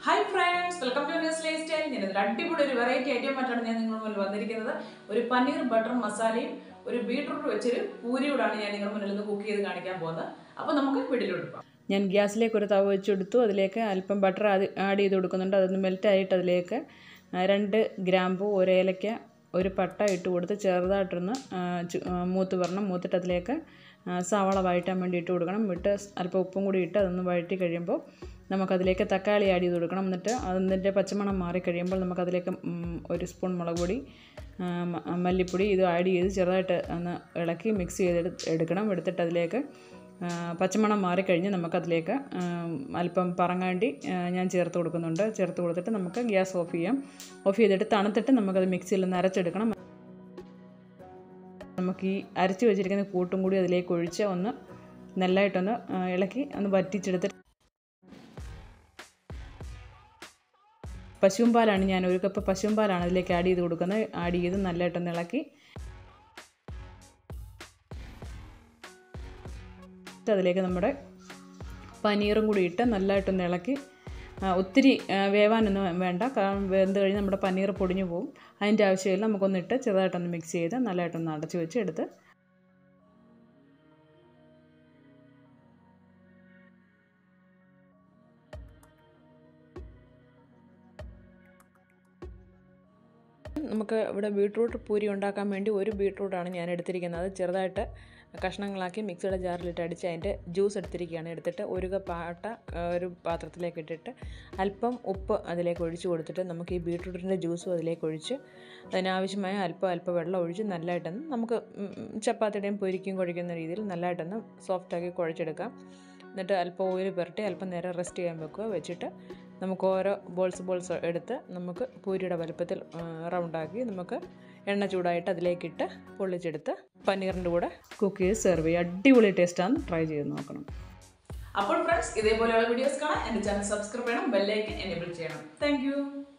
hi friends welcome to news lifestyle ഞാൻ ഇതിൽ അടിപൊളി ഒരു വെറൈറ്റി ഐറ്റമായിട്ടാണ് ഞാൻ നിങ്ങളുടെ മുന്നിൽ വന്നിരിക്കുന്നത് ഒരു പനീർ ബട്ടർ മസാലയും ഒരു ബീട്രൂട്ട് വെച്ചൊരു പൂരിയോടാണ് ഞാൻ നിങ്ങളുടെ മുന്നിൽ നിന്ന് കുക്ക് ചെയ്ത് കാണിക്കാൻ പോകുന്നത് അപ്പോൾ നമുക്ക് വീട്ടിലോട്ട് പോകാം ഞാൻ ഗ്യാസിലേക്ക് ഒരു തവ വെച്ചെടുത്തു അതിലേക്ക് അല്പം ബട്ടർ ആഡ് ചെയ്ത് കൊടുക്കുന്നുണ്ട് അതൊന്ന് മെൽറ്റായിട്ട് അതിലേക്ക് ആ, രണ്ട് ഗ്രാമ്പു ഒരു ഏലക്ക ഒരു പട്ട ഇട്ട് കൊടുത്ത് ചെറുതായിട്ടൊന്ന് ആ, ചു- ആ, മൂത്ത് വരണം മൂത്തിട്ട് അതിലേക്ക് ആ, സവാള വഴറ്റാൻ വേണ്ടി ഇട്ട് കൊടുക്കണം ഇട്ട് അല്പം ഉപ്പും കൂടി ഇട്ട് അതൊന്ന് വഴറ്റി കഴിയുമ്പോൾ നമുക്കതിലേക്ക് തക്കാളി ആഡ് ചെയ്ത് കൊടുക്കണം എന്നിട്ട് അതിൻ്റെ പച്ചമണം മാറി കഴിയുമ്പോൾ നമുക്കതിലേക്ക് ഉം, ഒരു സ്പൂൺ മുളക് പൊടി ആ, മ- മല്ലിപ്പൊടി ഇത് ആഡ് ചെയ്ത് ചെറുതായിട്ട് ഒന്ന് ഇളക്കി മിക്സ് ചെയ്ത് എടുക്കണം എടുത്തിട്ട് അതിലേക്ക് ആ, പച്ചമണം മാറിക്കഴിഞ്ഞ് നമുക്കതിലേക്ക് ആ, അല്പം പറങ്ങാണ്ടി ആ, ഞാൻ ചേർത്ത് കൊടുക്കുന്നുണ്ട് ചേർത്ത് കൊടുത്തിട്ട് നമുക്ക് ഗ്യാസ് ഓഫ് ചെയ്യാം ഓഫ് ചെയ്തിട്ട് തണുത്തിട്ട് നമുക്കത് മിക്സിയിൽ ഒന്ന് അരച്ചെടുക്കണം നമുക്ക് ഈ അരച്ച് വെച്ചിരിക്കുന്ന കൂട്ടും കൂടി അതിലേക്ക് ഒഴിച്ച് ഒന്ന് നല്ലതായിട്ടൊന്ന് ആ, ഇളക്കി ഒന്ന് വറ്റിച്ചെടുത്തിട്ട് പശുവും പാലാണ് ഞാൻ ഒരു കപ്പ് പശുവും പാലാണ് അതിലേക്ക് ആഡ് ചെയ്ത് കൊടുക്കുന്നത് ആഡ് ചെയ്ത് നല്ലതായിട്ടൊന്ന് ഇളക്കി എന്നിട്ട് അതിലേക്ക് നമ്മുടെ പനീറും കൂടി ഇട്ട് നല്ലതായിട്ടൊന്ന് ഇളക്കി ആ, ഒത്തിരി ആ, വേവാനൊന്നും വേണ്ട കാരണം വെന്ത് കഴിഞ്ഞ് നമ്മുടെ പനീർ പൊടിഞ്ഞു പോകും അതിൻ്റെ ആവശ്യമില്ല നമുക്കൊന്ന് ഇട്ട് ചെറുതായിട്ടൊന്ന് മിക്സ് ചെയ്ത് നല്ലതായിട്ടൊന്ന് അടച്ച് വെച്ച് എടുത്ത് നമുക്ക് ഇവിടെ ബീട്രൂട്ട് പൂരി ഉണ്ടാക്കാൻ വേണ്ടി ഒരു ബീട്രൂട്ടാണ് ഞാൻ എടുത്തിരിക്കുന്നത് അത് ചെറുതായിട്ട് കഷ്ണങ്ങളാക്കി മിക്സിയുടെ ജാറിലിട്ട് അടിച്ച് അതിൻ്റെ ജ്യൂസ് എടുത്തിരിക്കുകയാണ് എടുത്തിട്ട് ഒരു കപ്പ് ആട്ട ആ, ഒരു പാത്രത്തിലേക്ക് ഇട്ടിട്ട് അല്പം ഉപ്പ് അതിലേക്ക് ഒഴിച്ച് കൊടുത്തിട്ട് നമുക്ക് ഈ ബീട്രൂട്ടിൻ്റെ ജ്യൂസും അതിലേക്ക് ഒഴിച്ച് അതിനാവശ്യമായ അല്പം അല്പം വെള്ളം ഒഴിച്ച് നല്ലതായിട്ടൊന്ന് നമുക്ക് ഉം, ഉം, ചപ്പാത്തിയുടെയും പൊരിക്കും കുഴയ്ക്കുന്ന രീതിയിൽ നല്ലതായിട്ടൊന്ന് സോഫ്റ്റാക്കി കുഴച്ചെടുക്കാം എന്നിട്ട് അല്പം ഓയിൽ പുരട്ടി അല്പം നേരം റെസ്റ്റ് ചെയ്യാൻ വെക്കുക വെച്ചിട്ട് നമുക്ക് ഓരോ ബോൾസ് ബോൾസ് എടുത്ത് നമുക്ക് പൂരിയുടെ വലുപ്പത്തിൽ ആ, റൗണ്ടാക്കി നമുക്ക് എണ്ണ ചൂടായിട്ട് അതിലേക്കിട്ട് പൊള്ളിച്ചെടുത്ത് പനീറിൻ്റെ കൂടെ കുക്ക് ചെയ്ത് സെർവ് ചെയ്യുക അടിപൊളി ടേസ്റ്റാണ് ട്രൈ ചെയ്ത് നോക്കണം അപ്പോൾ ഫ്രണ്ട്സ് ഇതേപോലെയുള്ള വീഡിയോസ് കാണാൻ എൻ്റെ ചാനൽ സബ്സ്ക്രൈബ് ചെയ്യണം ബെല്ലൈക്കൻ എനേബിൾ ചെയ്യണം താങ്ക്